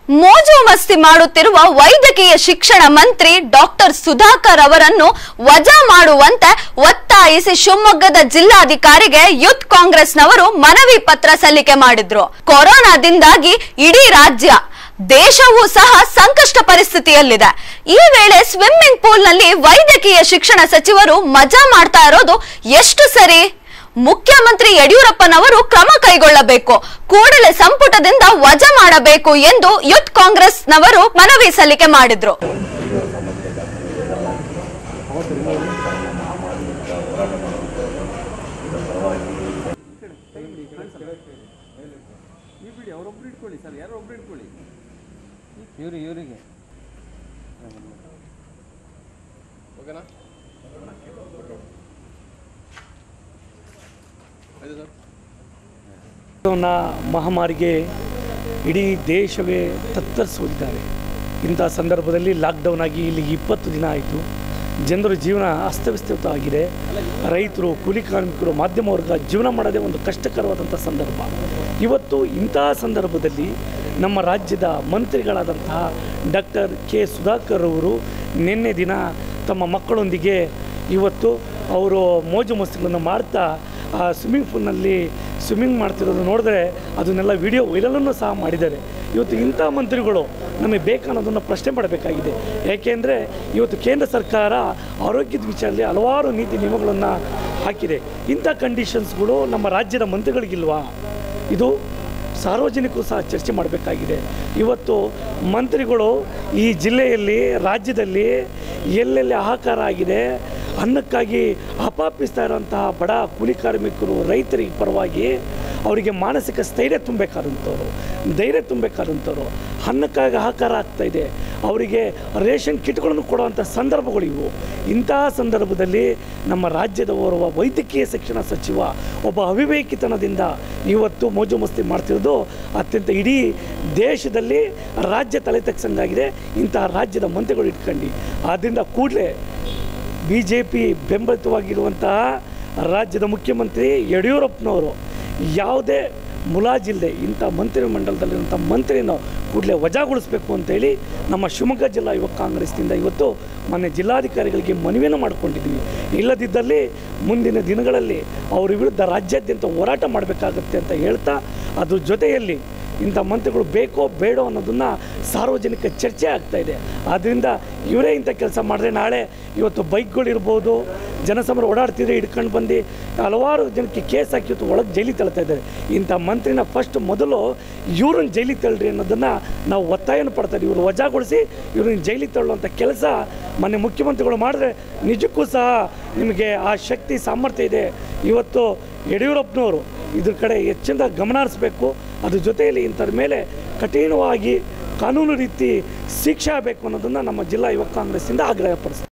ಮೋಜು ಮಸ್ತಿ ಮಾಡುತ್ತಿರುವ ವೈದ್ಯಕೀಯ ಶಿಕ್ಷಣ ಮಂತ್ರಿ ಡಾಕ್ಟರ್ ಸುಧಾಕರ್ ಅವರನ್ನು ವಜಾ ಮಾಡುವಂತೆ ಒತ್ತಾಯಿಸಿ ಶಿವಮೊಗ್ಗದ ಜಿಲ್ಲಾಧಿಕಾರಿಗೆ ಯೂತ್ ಕಾಂಗ್ರೆಸ್ನವರು ಮನವಿ ಪತ್ರ ಸಲ್ಲಿಕೆ ಮಾಡಿದ್ರು ಕೊರೋನಾದಿಂದಾಗಿ ಇಡೀ ರಾಜ್ಯ ದೇಶವೂ ಸಹ ಸಂಕಷ್ಟ ಪರಿಸ್ಥಿತಿಯಲ್ಲಿದೆ ಈ ವೇಳೆ ಸ್ವಿಮ್ಮಿಂಗ್ ಪೂಲ್ನಲ್ಲಿ ವೈದ್ಯಕೀಯ ಶಿಕ್ಷಣ ಸಚಿವರು ಮಜಾ ಮಾಡ್ತಾ ಇರೋದು ಎಷ್ಟು ಸರಿ ಮುಖ್ಯಮಂತ್ರಿ ಯಡಿಯೂರಪ್ಪನವರು ಕ್ರಮ ಕೈಗೊಳ್ಳಬೇಕು ಕೂಡಲೇ ಸಂಪುಟದಿಂದ ವಜಾ ಮಾಡಬೇಕು ಎಂದು ಯೂತ್ ಕಾಂಗ್ರೆಸ್ನವರು ಮನವಿ ಸಲ್ಲಿಕೆ ಮಾಡಿದ್ರು ನೀವು ಬಿಡಿ ಅವರೊಬ್ರು ಇಟ್ಕೊಳ್ಳಿ ಸರ್ ಯಾರೋ ಒಬ್ರು ಇಟ್ಕೊಳ್ಳಿ ಇವ್ರು ಇವರಿಗೆ ಓಕೆನಾ ಆಯ್ತು ಸರ್ ಕೊರೋನಾ ಮಹಾಮಾರಿಗೆ ಇಡೀ ದೇಶವೇ ತತ್ತರಿಸುತ್ತಿದ್ದಾರೆ ಇಂಥ ಸಂದರ್ಭದಲ್ಲಿ ಲಾಕ್ಡೌನ್ ಆಗಿ ಇಲ್ಲಿ ಇಪ್ಪತ್ತು ದಿನ ಆಯಿತು ಜನರ ಜೀವನ ಅಸ್ತವ್ಯಸ್ತವಾಗಿದೆ ರೈತರು ಕೂಲಿ ಕಾರ್ಮಿಕರು ಮಾಧ್ಯಮ ವರ್ಗ ಜೀವನ ಮಾಡೋದೇ ಒಂದು ಕಷ್ಟಕರವಾದಂಥ ಸಂದರ್ಭ ಇವತ್ತು ಇಂತಹ ಸಂದರ್ಭದಲ್ಲಿ ನಮ್ಮ ರಾಜ್ಯದ ಮಂತ್ರಿಗಳಾದಂತಹ ಡಾಕ್ಟರ್ ಕೆ ಸುಧಾಕರ್ ಅವರು ನಿನ್ನೆ ದಿನ ತಮ್ಮ ಮಕ್ಕಳೊಂದಿಗೆ ಇವತ್ತು ಅವರು ಮೋಜು ಮಸ್ತಿಗಳನ್ನು ಮಾಡ್ತಾ ಆ ಸ್ವಿಮ್ಮಿಂಗ್ ಪೂಲ್ನಲ್ಲಿ ಸ್ವಿಮ್ಮಿಂಗ್ ಮಾಡ್ತಿರೋದು ನೋಡಿದ್ರೆ ಅದನ್ನೆಲ್ಲ ವಿಡಿಯೋ ವೈರಲನ್ನು ಸಹ ಮಾಡಿದ್ದಾರೆ ಇವತ್ತು ಇಂಥ ಮಂತ್ರಿಗಳು ನಮಗೆ ಬೇಕನ್ನೋದನ್ನು ಪ್ರಶ್ನೆ ಮಾಡಬೇಕಾಗಿದೆ ಯಾಕೆಂದರೆ ಇವತ್ತು ಕೇಂದ್ರ ಸರ್ಕಾರ ಆರೋಗ್ಯದ ವಿಚಾರದಲ್ಲಿ ಹಲವಾರು ನೀತಿ ನಿಯಮಗಳನ್ನು ಹಾಕಿದೆ ಇಂಥ ಕಂಡೀಷನ್ಸ್ಗಳು ನಮ್ಮ ರಾಜ್ಯದ ಮಂತ್ರಿಗಳಿಗಿಲ್ವಾ ಇದು ಸಾರ್ವಜನಿಕರು ಸಹ ಚರ್ಚೆ ಮಾಡಬೇಕಾಗಿದೆ ಇವತ್ತು ಮಂತ್ರಿಗಳು ಈ ಜಿಲ್ಲೆಯಲ್ಲಿ ರಾಜ್ಯದಲ್ಲಿ ಎಲ್ಲೆಲ್ಲಿ ಹಾಹಾಕಾರ ಆಗಿದೆ ಅನ್ನಕ್ಕಾಗಿ ಅಪಾಪಿಸ್ತಾ ಇರೋಂತಹ ಬಡ ಕೂಲಿ ಕಾರ್ಮಿಕರು ರೈತರಿಗೆ ಪರವಾಗಿ ಅವರಿಗೆ ಮಾನಸಿಕ ಸ್ಥೈರ್ಯ ತುಂಬಬೇಕಾದಂಥವ್ರು ಧೈರ್ಯ ತುಂಬಬೇಕಾದಂಥವ್ರು ಅನ್ನಕ್ಕಾಗಿ ಹಾಹಾಕಾರ ಆಗ್ತಾ ಇದೆ ಅವರಿಗೆ ರೇಷನ್ ಕಿಟ್ಗಳನ್ನು ಕೊಡುವಂಥ ಸಂದರ್ಭಗಳು ಇವು ಇಂತಹ ಸಂದರ್ಭದಲ್ಲಿ ನಮ್ಮ ರಾಜ್ಯದ ಓರ್ವ ವೈದ್ಯಕೀಯ ಶಿಕ್ಷಣ ಸಚಿವ ಒಬ್ಬ ಅವಿವೇಕಿತನದಿಂದ ಇವತ್ತು ಮೋಜು ಮಸ್ತಿ ಮಾಡ್ತಿರೋದು ಅತ್ಯಂತ ಇಡೀ ದೇಶದಲ್ಲಿ ರಾಜ್ಯ ತಲೆ ತಗ್ಸಂಗಾಗಿದೆ ಇಂತಹ ರಾಜ್ಯದ ಮಂತ್ರಿಗಳು ಇಟ್ಕೊಂಡು ಆದ್ದರಿಂದ ಕೂಡಲೇ ಬಿ ಜೆ ಪಿ ಬೆಂಬಲಿತವಾಗಿರುವಂತಹ ರಾಜ್ಯದ ಮುಖ್ಯಮಂತ್ರಿ ಯಡಿಯೂರಪ್ಪನವರು ಯಾವುದೇ ಮುಲಾಜಿಲ್ಲದೆ ಇಂಥ ಮಂತ್ರಿ ಮಂಡಲದಲ್ಲಿರುವಂಥ ಮಂತ್ರಿನ ಕೂಡಲೇ ವಜಾಗೊಳಿಸಬೇಕು ಅಂತೇಳಿ ನಮ್ಮ ಶಿವಮೊಗ್ಗ ಜಿಲ್ಲಾ ಯುವ ಕಾಂಗ್ರೆಸ್ನಿಂದ ಇವತ್ತು ಮೊನ್ನೆ ಜಿಲ್ಲಾಧಿಕಾರಿಗಳಿಗೆ ಮನವಿಯನ್ನು ಮಾಡಿಕೊಂಡಿದ್ದೀವಿ ಇಲ್ಲದಿದ್ದಲ್ಲಿ ಮುಂದಿನ ದಿನಗಳಲ್ಲಿ ಅವರ ವಿರುದ್ಧ ರಾಜ್ಯಾದ್ಯಂತ ಹೋರಾಟ ಮಾಡಬೇಕಾಗತ್ತೆ ಅಂತ ಹೇಳ್ತಾ ಅದ್ರ ಜೊತೆಯಲ್ಲಿ ಇಂಥ ಮಂತ್ರಿಗಳು ಬೇಕೋ ಬೇಡೋ ಅನ್ನೋದನ್ನು ಸಾರ್ವಜನಿಕ ಚರ್ಚೆ ಆಗ್ತಾ ಇದೆ ಆದ್ದರಿಂದ ಇವರೇ ಇಂಥ ಕೆಲಸ ಮಾಡಿದ್ರೆ ನಾಳೆ ಇವತ್ತು ಬೈಕ್ಗಳಿರ್ಬೋದು ಜನಸಮರ ಓಡಾಡ್ತಿದ್ರೆ ಹಿಡ್ಕೊಂಡು ಬಂದು ಹಲವಾರು ಜನಕ್ಕೆ ಕೇಸ್ ಹಾಕಿ ಇವತ್ತು ಒಳಗೆ ಜೈಲಿಗೆ ತಳ್ತಾ ಇದ್ದಾರೆ ಇಂಥ ಮಂತ್ರಿನ ಫಸ್ಟ್ ಮೊದಲು ಇವ್ರನ್ನ ಜೈಲಿಗೆ ತಳ್ಳ್ರಿ ಅನ್ನೋದನ್ನು ನಾವು ಒತ್ತಾಯನ ಪಡ್ತಾರೆ ಇವರು ವಜಾಗೊಳಿಸಿ ಇವ್ರನ್ನ ಜೈಲಿಗೆ ತಳ್ಳುವಂಥ ಕೆಲಸ ಮೊನ್ನೆ ಮುಖ್ಯಮಂತ್ರಿಗಳು ಮಾಡಿದ್ರೆ ನಿಜಕ್ಕೂ ಸಹ ನಿಮಗೆ ಆ ಶಕ್ತಿ ಸಾಮರ್ಥ್ಯ ಇದೆ ಇವತ್ತು ಯಡಿಯೂರಪ್ಪನವರು ಇದ್ರ ಕಡೆ ಹೆಚ್ಚಿನ ಗಮನ ಹರಿಸ್ಬೇಕು ಅದ್ರ ಜೊತೆಯಲ್ಲಿ ಇಂಥದ್ರ ಮೇಲೆ ಕಠಿಣವಾಗಿ ಕಾನೂನು ರೀತಿ ಶಿಕ್ಷೆ ಆಗಬೇಕು ಅನ್ನೋದನ್ನು ನಮ್ಮ ಜಿಲ್ಲಾ ಯುವ ಕಾಂಗ್ರೆಸ್ಸಿಂದ ಆಗ್ರಹಪಡಿಸ್ತೀವಿ